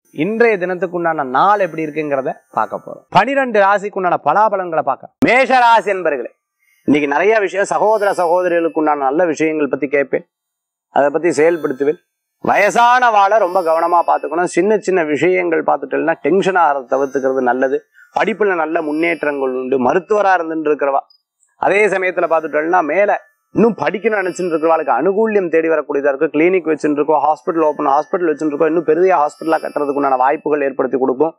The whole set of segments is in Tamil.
இன்றைய தினத்துக்கு உண்டான நாள் எப்படி இருக்குங்கிறத பார்க்க போறோம் பனிரெண்டு ராசிக்கு உண்டான பலாபலங்களை பார்க்க மேஷ ராசி என்பர்களே இன்னைக்கு நிறைய விஷயம் சகோதர சகோதரிகளுக்கு உண்டான நல்ல விஷயங்கள் பத்தி கேட்பேன் அதை பத்தி செயல்படுத்துவேன் வயசான வாழை ரொம்ப கவனமா பார்த்துக்கணும் சின்ன சின்ன விஷயங்கள் பார்த்துட்டேன்னா டென்ஷன் ஆகிறத தவிர்த்துக்கிறது நல்லது படிப்புல நல்ல முன்னேற்றங்கள் உண்டு மருத்துவரா இருந்துட்டு இருக்கிறவா அதே சமயத்துல பார்த்துட்டோம்னா மேல இன்னும் படிக்கணும்னு நினைச்சுட்டு இருக்கிறவாளுக்கு அனுகூல்யம் தேடி வரக்கூடியதா இருக்கு கிளினிக் வச்சுட்டு இருக்கோம் ஹாஸ்பிட்டல் ஓப்பன் ஹாஸ்பிட்டல் வச்சுட்டு இருக்கோம் இன்னும் பெரிய ஹாஸ்பிட்டலா கட்டுறதுக்கு உண்டான வாய்ப்புகள் ஏற்படுத்தி கொடுக்கும்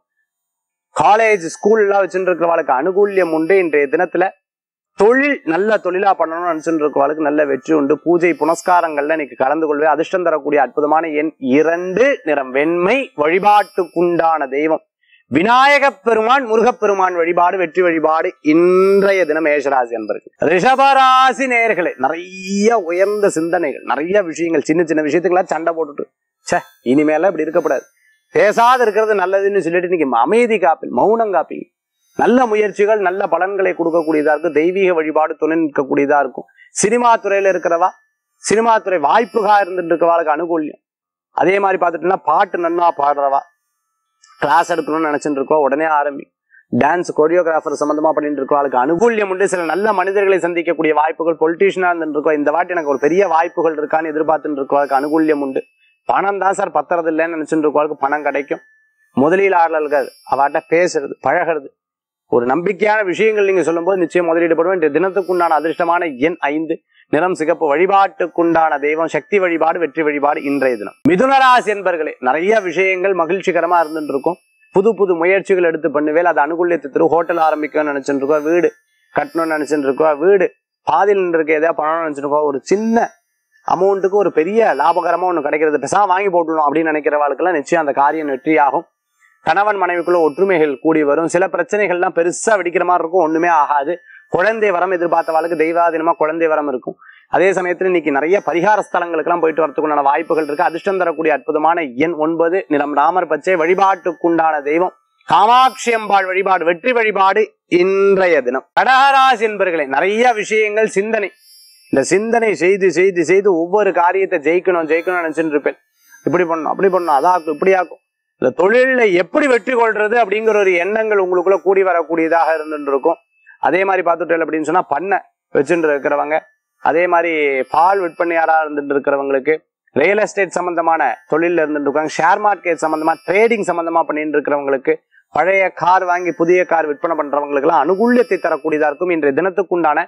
காலேஜ் ஸ்கூல் எல்லாம் வச்சுட்டு இருக்கிறவாளுக்கு அனுகூல்யம் உண்டு இன்றைய தினத்துல தொழில் நல்ல தொழிலா பண்ணணும்னு நினைச்சுட்டு இருக்கிறவாளுக்கு நல்ல வெற்றி உண்டு பூஜை புனஸ்காரங்கள்ல இன்னைக்கு கலந்து கொள்வேன் அதிர்ஷ்டம் தரக்கூடிய அற்புதமான எண் இரண்டு நிறம் வெண்மை வழிபாட்டுக்குண்டான தெய்வம் விநாயகப் பெருமான் முருகப்பெருமான் வழிபாடு வெற்றி வழிபாடு இன்றைய தினம் மேஷராசி என்பர்கள் ரிஷபராசி நேயர்களே நிறைய உயர்ந்த சிந்தனைகள் நிறைய விஷயங்கள் சின்ன சின்ன விஷயத்துக்கெல்லாம் சண்டை போட்டுட்டு ச்சே இனிமேல இப்படி இருக்கக்கூடாது பேசாத இருக்கிறது நல்லதுன்னு சொல்லிட்டு இன்னைக்கு அமைதி காப்பில் மௌனம் காப்பீங்க நல்ல முயற்சிகள் நல்ல பலன்களை கொடுக்கக்கூடியதா இருக்கும் தெய்வீக வழிபாடு துணை நிற்கக்கூடியதா இருக்கும் சினிமா துறையில இருக்கிறவா சினிமா துறை வாய்ப்புகா இருந்துட்டு இருக்கிறவாளுக்கு அனுகூல்யம் அதே மாதிரி பார்த்துட்டோம்னா பாட்டு நன்னா பாடுறவா கிளாஸ் எடுக்கணும்னு நினைச்சிட்டு இருக்கோம் உடனே ஆரம்பி டான்ஸ் கொரியோகிராஃபர் சம்பந்தமா பண்ணிட்டு இருக்கவாளுக்கு அனுகூல்யம் உண்டு சில நல்ல மனிதர்களை சந்திக்கக்கூடிய வாய்ப்புகள் பொலிட்டீஷியனா இருந்துட்டு இருக்கோம் இந்த வாட்டி எனக்கு ஒரு பெரிய வாய்ப்புகள் இருக்கான்னு எதிர்பார்த்துட்டு இருக்கவாளுக்கு அனுகூல்யம் உண்டு பணம் தான் சார் பத்துறது இல்லைன்னு நினைச்சிட்டு இருக்கவாளுக்கு பணம் கிடைக்கும் முதலீடாளர்கள் அவாட்ட பேசுறது பழகிறது ஒரு நம்பிக்கையான விஷயங்கள் நீங்க சொல்லும்போது நிச்சயம் முதலீடு பண்ணுவோம் இன்றைய தினத்துக்குண்டான அதிர்ஷ்டமான எண் ஐந்து நிறம் சிகப்பு வழிபாட்டுக்குண்டான தெய்வம் சக்தி வழிபாடு வெற்றி வழிபாடு இன்றைய தினம் மிதுனராசி என்பர்களே நிறைய விஷயங்கள் மகிழ்ச்சிகரமா இருந்துட்டு இருக்கும் புது புது முயற்சிகள் எடுத்து பண்ணுவேல் அது அனுகூலியத்தை தரும் ஹோட்டல் ஆரம்பிக்கணும்னு நினைச்சிட்டு இருக்கோம் வீடு கட்டணும்னு நினைச்சிட்டு இருக்கோம் வீடு பாதியில் இருக்க ஏதாவது பண்ணணும்னு நினைச்சிட்டு இருக்கோம் ஒரு சின்ன அமௌண்ட்டுக்கு ஒரு பெரிய லாபகரமா ஒன்று கிடைக்கிறது பெசா வாங்கி போட்டுடணும் அப்படின்னு நினைக்கிறவாளுக்கெல்லாம் நிச்சயம் அந்த காரியம் வெற்றியாகும் கணவன் மனைவிக்குள்ள ஒற்றுமைகள் கூடி வரும் சில பிரச்சனைகள்லாம் பெருசா வெடிக்கிற மாதிரி இருக்கும் ஒண்ணுமே ஆகாது குழந்தை வரம் எதிர்பார்த்தவாளுக்கு தெய்வாதீனமா குழந்தை வரம் இருக்கும் அதே சமயத்துல இன்னைக்கு நிறைய பரிகார ஸ்தலங்களுக்கெல்லாம் போயிட்டு வரதுக்குண்டான வாய்ப்புகள் இருக்கு அதிர்ஷ்டம் தரக்கூடிய அற்புதமான எண் ஒன்பது நிலம் ராமர் பச்சை வழிபாட்டுக்குண்டான தெய்வம் காமாட்சி அம்பாள் வழிபாடு வெற்றி வழிபாடு இன்றைய தினம் கடகராசி என்பர்களே நிறைய விஷயங்கள் சிந்தனை இந்த சிந்தனை செய்து செய்து செய்து ஒவ்வொரு காரியத்தை ஜெயிக்கணும் ஜெயிக்கணும்னு நினைச்சுட்டு இருப்பேன் இப்படி பண்ணணும் அப்படி பண்ணணும் அதாக்கும் இப்படி ஆக்கும் இந்த தொழில்ல எப்படி வெற்றி கொள்றது அப்படிங்கிற ஒரு எண்ணங்கள் உங்களுக்குள்ள கூடி வரக்கூடியதாக இருந்துட்டு இருக்கும் அதே மாதிரி பார்த்துட்டேன் அப்படின்னு சொன்னா பண்ணை வச்சுட்டு இருக்கிறவங்க அதே மாதிரி பால் விற்பனையாரா இருந்துட்டு இருக்கிறவங்களுக்கு ரியல் எஸ்டேட் சம்பந்தமான தொழில இருந்துட்டு இருக்காங்க ஷேர் மார்க்கெட் சம்பந்தமா ட்ரேடிங் சம்பந்தமா பண்ணிட்டு இருக்கிறவங்களுக்கு பழைய கார் வாங்கி புதிய கார் விற்பனை பண்றவங்களுக்கு எல்லாம் அனுகூல்யத்தை தரக்கூடியதா இருக்கும் இன்றைய தினத்துக்குண்டான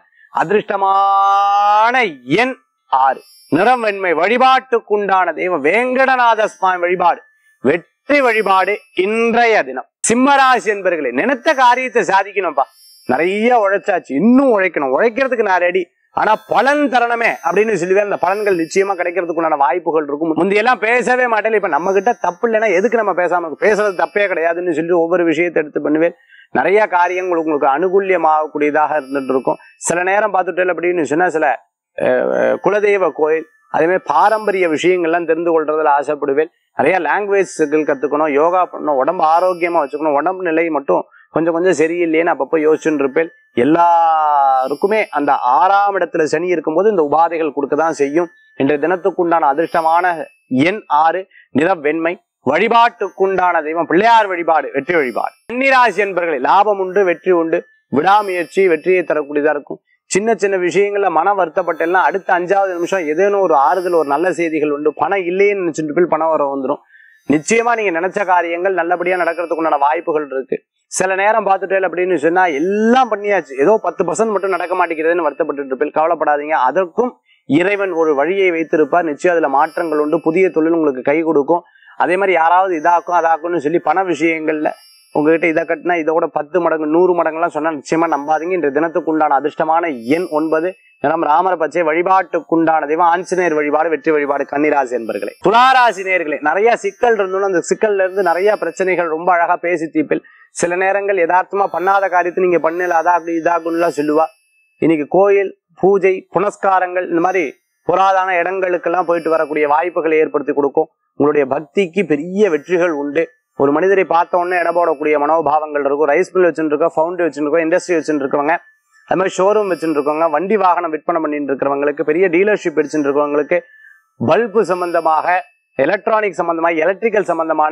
அதிர்ஷ்டமான எண் ஆறு நிறம் வெண்மை வழிபாட்டுக்குண்டான தெய்வம் வேங்கடநாத சுவாமி வழிபாடு வெற்றி வழிபாடு இன்றைய தினம் சிம்மராசி என்பர்களே நினைத்த காரியத்தை சாதிக்கணும்ப்பா நிறைய உழைச்சாச்சு இன்னும் உழைக்கணும் உழைக்கிறதுக்கு நான் ரெடி ஆனா பலன் தரணுமே அப்படின்னு சொல்லுவேன் அந்த பலன்கள் நிச்சயமா கிடைக்கிறதுக்குண்டான வாய்ப்புகள் இருக்கும் முந்தையெல்லாம் பேசவே மாட்டேன் இப்ப நம்ம கிட்ட தப்பு இல்லைன்னா எதுக்கு நம்ம பேசாம இருக்கோம்? பேசுறது தப்பே கிடையாதுன்னு சொல்லி ஒவ்வொரு விஷயத்தை எடுத்து பண்ணுவேன் நிறைய காரியங்கள் உங்களுக்கு அனுகூல்யமாகக்கூடியதாக இருந்துட்டு இருக்கும் சில நேரம் பார்த்துட்டேன் அப்படின்னு சொன்னா சில அஹ், குலதெய்வ கோயில் அதே மாதிரி பாரம்பரிய விஷயங்கள்லாம் தெரிந்து கொள்றதுல ஆசைப்படுவேன் நிறைய லாங்குவேஜ் ஸ்கில் கத்துக்கணும் யோகா பண்ணணும் உடம்பு ஆரோக்கியமா வச்சுக்கணும் உடம்பு நிலை மட்டும் கொஞ்சம் கொஞ்சம் சரியில்லையேன்னு அப்பப்போ யோசிச்சுட்டு இருப்பேன் எல்லாருக்குமே அந்த ஆறாம் இடத்துல சனி இருக்கும்போது இந்த உபாதைகள் கொடுக்க தான் செய்யும் இன்றைய தினத்துக்குண்டான அதிர்ஷ்டமான எண் ஆறு நிறம் வெண்மை வழிபாட்டுக்குண்டான தெய்வம் பிள்ளையார் வழிபாடு வெற்றி வழிபாடு கன்னிராசி என்பர்களே லாபம் உண்டு வெற்றி உண்டு விடாமுயற்சி வெற்றியை தரக்கூடியதா இருக்கும் சின்ன சின்ன விஷயங்கள்ல மன வருத்தப்பட்டெல்லாம் அடுத்த அஞ்சாவது நிமிஷம் ஏதேனும் ஒரு ஆறுதல் ஒரு நல்ல செய்திகள் உண்டு பணம் இல்லையேன்னு நினைச்சிட்டு போய் பணம் வர வந்துடும் நிச்சயமா நீங்க நினைச்ச காரியங்கள் நல்லபடியா நடக்கிறதுக்குண்டான வாய்ப்புகள் இருக்கு சில நேரம் பார்த்துட்டேன் அப்படின்னு சொன்னா எல்லாம் பண்ணியாச்சு ஏதோ பத்து பர்சன்ட் மட்டும் நடக்க மாட்டேங்கிறதுன்னு வருத்தப்பட்டு இருப்பேன் கவலைப்படாதீங்க அதற்கும் இறைவன் ஒரு வழியை வைத்திருப்பார் நிச்சயம் அதுல மாற்றங்கள் உண்டு புதிய தொழில் உங்களுக்கு கை கொடுக்கும் அதே மாதிரி யாராவது இதாக்கும் அதாக்கும்னு சொல்லி பண விஷயங்கள்ல உங்ககிட்ட இதை கட்டினா இதோட பத்து மடங்கு நூறு மடங்குலாம் சொன்னா நிச்சயமா நம்பாதீங்க இன்றைய தினத்துக்கு உண்டான அதிர்ஷ்டமான எண் ஒன்பது நிறம் ராமர பச்சை வழிபாட்டுக்குண்டான தெய்வம் ஆஞ்சநேயர் வழிபாடு வெற்றி வழிபாடு கன்னிராசி என்பர்களே துளாராசி நேர்களே நிறைய சிக்கல் இருந்தோம் அந்த சிக்கல்ல இருந்து நிறைய பிரச்சனைகள் ரொம்ப அழகா பேசி தீப்பில் சில நேரங்கள் யதார்த்தமா பண்ணாத காரியத்தை நீங்க பண்ணல அதாக்கு இதாக்குன்னுலாம் சொல்லுவா இன்னைக்கு கோயில் பூஜை புனஸ்காரங்கள் இந்த மாதிரி புராதான இடங்களுக்கெல்லாம் போயிட்டு வரக்கூடிய வாய்ப்புகளை ஏற்படுத்தி கொடுக்கும் உங்களுடைய பக்திக்கு பெரிய வெற்றிகள் உண்டு ஒரு மனிதரை பார்த்த உடனே இட போடக்கூடிய மனோபாவங்கள் இருக்கும் ரைஸ் மில் வச்சுருக்கோம் ஃபவுண்டரி வச்சுருக்கோம் இண்டஸ்ட்ரி வச்சுருக்கவங்க அது மாதிரி ஷோரூம் வச்சுருக்கவங்க வண்டி வாகனம் விற்பனை பண்ணிட்டு இருக்கிறவங்களுக்கு பெரிய டீலர்ஷிப் வச்சுட்டு இருக்கவங்களுக்கு பல்பு சம்பந்தமாக எலக்ட்ரானிக் சம்பந்தமாக எலக்ட்ரிக்கல் சம்பந்தமான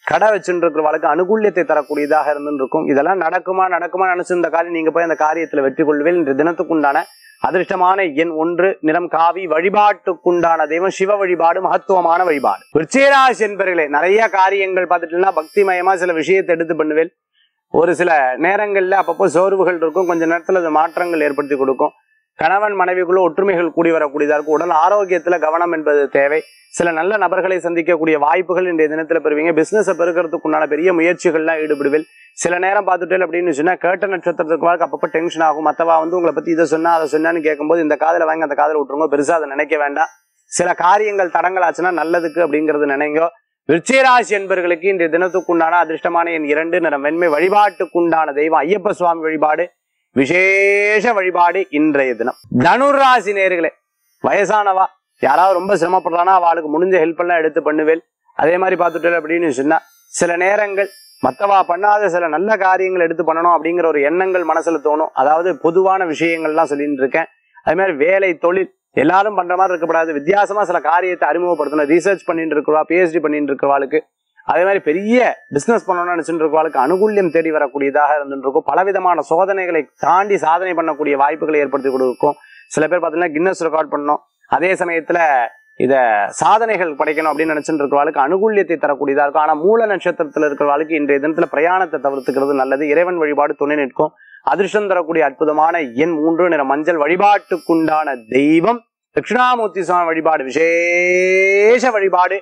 கடை வச்சுட்டு இருக்கிறவளுக்கு அனுகூல்யத்தை தரக்கூடியதாக இருந்துருக்கும் இதெல்லாம் நடக்குமா நடக்குமா நினைச்சிருந்த காரியம் நீங்க போய் அந்த காரியத்துல வெற்றி கொள்வேன் இன்று தினத்துக்குண்டான அதிர்ஷ்டமான எண் ஒன்று நிறம் காவி வழிபாட்டுக்குண்டான தெய்வம் சிவ வழிபாடு மகத்துவமான வழிபாடு விருச்சிகராசி என்பர்களே நிறைய காரியங்கள் பார்த்துட்டீங்கன்னா பக்திமயமா சில விஷயத்தை எடுத்து பண்ணுவேன் ஒரு சில நேரங்கள்ல அப்பப்போ சோர்வுகள் இருக்கும் கொஞ்ச நேரத்துல அது மாற்றங்கள் ஏற்படுத்தி கொடுக்கும் கணவன் மனைவிக்குள்ள ஒற்றுமைகள் கூடி வரக்கூடியதா இருக்கும் உடல் ஆரோக்கியத்துல கவனம் என்பது தேவை சில நல்ல நபர்களை சந்திக்கக்கூடிய வாய்ப்புகள் இன்றைய தினத்துல பெறுவீங்க பிசினஸை பெருக்கிறதுக்கு உண்டான பெரிய முயற்சிகள்லாம் ஈடுபடுவேன் சில நேரம் பார்த்துட்டேன் அப்படின்னு சொன்னா கேட்ட நட்சத்திரத்துக்கு வாழ்க்கை அப்பப்போ டென்ஷன் ஆகும் மத்தவா வந்து உங்களை பத்தி இதை சொன்னா அதை சொன்னான்னு கேட்கும்போது இந்த காதல வாங்கி அந்த காதல விட்டுருங்க பெருசா அதை நினைக்க வேண்டாம் சில காரியங்கள் தடங்கள் ஆச்சுன்னா நல்லதுக்கு அப்படிங்கிறது நினைங்கோ விருச்சிகராசி என்பர்களுக்கு இன்றைய தினத்துக்குண்டான அதிர்ஷ்டமான என் இரண்டு நிறம் வெண்மை வழிபாட்டுக்குண்டான தெய்வம் ஐயப்ப சுவாமி வழிபாடு விசேஷ வழிபாடு இன்றைய தினம் தனுராசி நேர்களே வயசானவா யாராவது ரொம்ப சிரமப்படுறானா அவளுக்கு முடிஞ்ச ஹெல்ப் எல்லாம் எடுத்து பண்ணுவேன் அதே மாதிரி பார்த்துட்டு அப்படின்னு சொன்னா சில நேரங்கள் மத்தவா பண்ணாத சில நல்ல காரியங்கள் எடுத்து பண்ணணும் அப்படிங்கிற ஒரு எண்ணங்கள் மனசுல தோணும் அதாவது பொதுவான விஷயங்கள்லாம் சொல்லிட்டு இருக்கேன் அதே மாதிரி வேலை தொழில் எல்லாரும் பண்ற மாதிரி இருக்கக்கூடாது வித்தியாசமா சில காரியத்தை அறிமுகப்படுத்தணும் ரீசர்ச் பண்ணிட்டு இருக்கிறவா பிஹெச்டி பண்ணிட்டு இருக்கிறவாளுக்கு அதே மாதிரி பெரிய பிசினஸ் பண்ணணும்னு நினைச்சுட்டு இருக்கிறவாளுக்கு அனுகூல்யம் தேடி வரக்கூடியதாக இருந்துட்டு இருக்கும் பலவிதமான சோதனைகளை தாண்டி சாதனை பண்ணக்கூடிய வாய்ப்புகளை ஏற்படுத்தி கொடுக்கும் சில பேர் பார்த்தீங்கன்னா கின்னஸ் ரெக்கார்ட் பண்ணணும் அதே சமயத்துல இத சாதனைகள் படைக்கணும் அப்படின்னு நினைச்சிட்டு இருக்கிறவாளுக்கு அனுகூல்யத்தை தரக்கூடியதா இருக்கும் ஆனா மூல நட்சத்திரத்துல இருக்கிறவாளுக்கு இன்றைய தினத்துல பிரயாணத்தை தவிர்த்துக்கிறது நல்லது இறைவன் வழிபாடு துணை நிற்கும் அதிர்ஷ்டம் தரக்கூடிய அற்புதமான எண் மூன்று நிற மஞ்சள் வழிபாட்டுக்குண்டான தெய்வம் தட்சிணாமூர்த்தி சுவாமி வழிபாடு விசேஷ வழிபாடு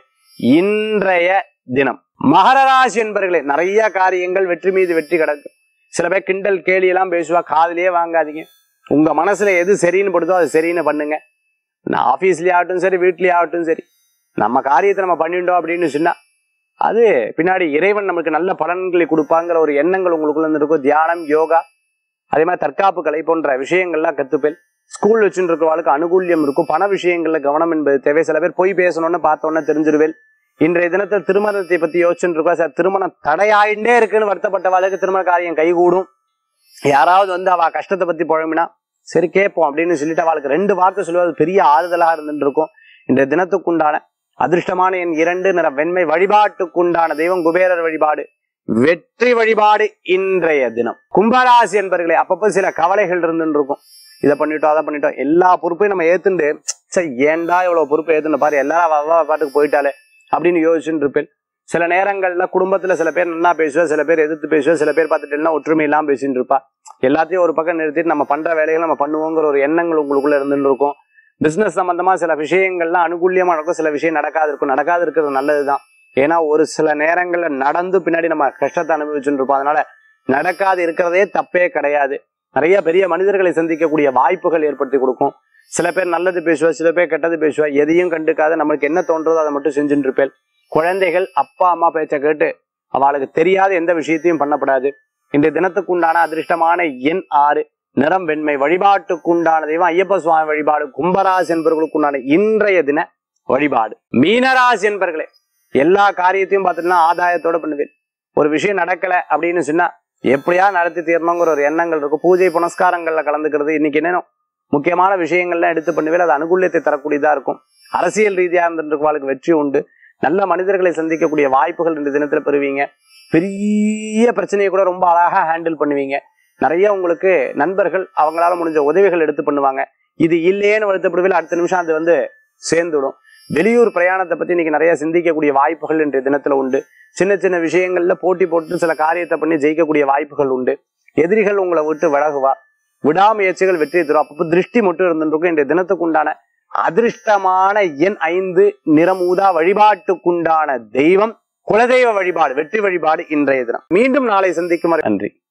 இன்றைய தினம் மகர ராசி என்பர்களே நிறைய காரியங்கள் வெற்றி மீது வெற்றி கிடக்கும் சில பேர் கிண்டல் கேலி எல்லாம் பேசுவா காதுலயே வாங்காதீங்க உங்க மனசுல எது சரின்னு படுதோ அது சரின்னு பண்ணுங்க நான் ஆஃபீஸ்லயே ஆகட்டும் சரி வீட்லயே ஆகட்டும் சரி நம்ம காரியத்தை நம்ம பண்ணிட்டோம் அப்படின்னு சொன்னா அது பின்னாடி இறைவன் நமக்கு நல்ல பலன்களை கொடுப்பாங்கிற ஒரு எண்ணங்கள் உங்களுக்குள்ள இருந்து இருக்கும் தியானம் யோகா அதே மாதிரி தற்காப்பு கலை போன்ற விஷயங்கள்லாம் கத்துப்பேன் ஸ்கூல் வச்சுட்டு இருக்கிறவளுக்கு அனுகூல்யம் இருக்கும் பண விஷயங்கள்ல கவனம் என்பது தேவை சில பேர் பொய் பேசணும்னு பார்த்தோன்னே தெரிஞ்சிருவேன் இன்றைய தினத்தில் திருமணத்தை பத்தி யோசிச்சுட்டு இருக்கோம் சார் திருமணம் தடையாயிண்டே இருக்குன்னு வருத்தப்பட்டவாளுக்கு திருமண காரியம் கைகூடும் யாராவது வந்து அவ கஷ்டத்தை பத்தி புழம்பினா சரி கேட்போம் அப்படின்னு சொல்லிட்டு அவளுக்கு ரெண்டு வார்த்தை சொல்லுவது பெரிய ஆறுதலாக இருந்துட்டு இருக்கும் இன்றைய தினத்துக்குண்டான அதிர்ஷ்டமான என் இரண்டு நிற வெண்மை வழிபாட்டுக்குண்டான தெய்வம் குபேரர் வழிபாடு வெற்றி வழிபாடு இன்றைய தினம் கும்பராசி என்பர்களே அப்பப்போ சில கவலைகள் இருந்துட்டு இருக்கும் இதை பண்ணிட்டோம் அதை பண்ணிட்டோம் எல்லா பொறுப்பையும் நம்ம ஏத்துண்டு சரி ஏன்டா இவ்வளவு பொறுப்பை ஏத்துன்னு பாரு எல்லாரும் அவ அவ பாட்டுக்கு போயிட்டாலே அப்படின்னு யோசிச்சுட்டு இருப்பேன் சில நேரங்கள்ல குடும்பத்துல சில பேர் நல்லா பேசுவா சில பேர் எதிர்த்து பேசுவா சில பேர் பார்த்துட்டேன்னா ஒற்றுமை இல்லாம பேசிட்டு இருப்பா எல்லாத்தையும் ஒரு பக்கம் நிறுத்திட்டு நம்ம பண்ற வேலைகளை நம்ம பண்ணுவோங்கிற ஒரு எண்ணங்கள் உங்களுக்குள்ள இருந்துட்டு இருக்கும் பிசினஸ் சம்பந்தமா சில விஷயங்கள்லாம் அனுகூலியமா நடக்கும் சில விஷயம் நடக்காது இருக்கும் நடக்காது இருக்கிறது நல்லதுதான் ஏன்னா ஒரு சில நேரங்கள்ல நடந்து பின்னாடி நம்ம கஷ்டத்தை அனுபவிச்சுட்டு இருப்போம் அதனால நடக்காது இருக்கிறதே தப்பே கிடையாது நிறைய பெரிய மனிதர்களை சந்திக்கக்கூடிய வாய்ப்புகள் ஏற்படுத்தி கொடுக்கும் சில பேர் நல்லது பேசுவா சில பேர் கெட்டது பேசுவா எதையும் கண்டுக்காத நம்மளுக்கு என்ன தோன்றதோ அதை மட்டும் செஞ்சுட்டு இருப்பேன் குழந்தைகள் அப்பா அம்மா பேச்சை கேட்டு அவளுக்கு தெரியாத எந்த விஷயத்தையும் பண்ணப்படாது இன்றைய தினத்துக்கு உண்டான அதிர்ஷ்டமான எண் ஆறு நிறம் வெண்மை வழிபாட்டுக்குண்டான தெய்வம் ஐயப்ப சுவாமி வழிபாடு கும்பராசி என்பவர்களுக்கு உண்டான இன்றைய தின வழிபாடு மீனராசி என்பர்களே எல்லா காரியத்தையும் பார்த்துட்டுனா ஆதாயத்தோட பண்ணுவேன் ஒரு விஷயம் நடக்கல அப்படின்னு சொன்னா எப்படியா நடத்தி தீரணுங்கிற ஒரு எண்ணங்கள் இருக்கும் பூஜை புனஸ்காரங்கள்ல கலந்துக்கிறது இன்னைக்கு என்னென்ன முக்கியமான விஷயங்கள்லாம் எடுத்து பண்ணுவேன் அது அனுகூல்யத்தை தரக்கூடியதா இருக்கும் அரசியல் ரீதியா இருந்திருக்கவாளுக்கு வெற்றி உண்டு நல்ல மனிதர்களை சந்திக்கக்கூடிய வாய்ப்புகள் இந்த தினத்துல பெறுவீங்க பெரிய பிரச்சனையை கூட ரொம்ப அழகா ஹேண்டில் பண்ணுவீங்க நிறைய உங்களுக்கு நண்பர்கள் அவங்களால முடிஞ்ச உதவிகள் எடுத்து பண்ணுவாங்க இது இல்லையேன்னு வருத்தப்படுவில் அடுத்த நிமிஷம் அது வந்து சேர்ந்துடும் வெளியூர் பிரயாணத்தை பத்தி இன்னைக்கு நிறைய சிந்திக்கக்கூடிய வாய்ப்புகள் இன்றைய தினத்துல உண்டு சின்ன சின்ன விஷயங்கள்ல போட்டி போட்டு சில காரியத்தை பண்ணி ஜெயிக்கக்கூடிய வாய்ப்புகள் உண்டு எதிரிகள் உங்களை விட்டு விலகுவா விடாமுயற்சிகள் வெற்றி தரும் அப்பப்போ திருஷ்டி மட்டும் இருந்துருக்கும் இன்றைய தினத்துக்கு உண்டான அதிர்ஷ்டமான எண் ஐந்து நிறமூதா வழிபாட்டுக்குண்டான தெய்வம் குலதெய்வ வழிபாடு வெற்றி வழிபாடு இன்றைய தினம் மீண்டும் நாளை சந்திக்கும் வரை நன்றி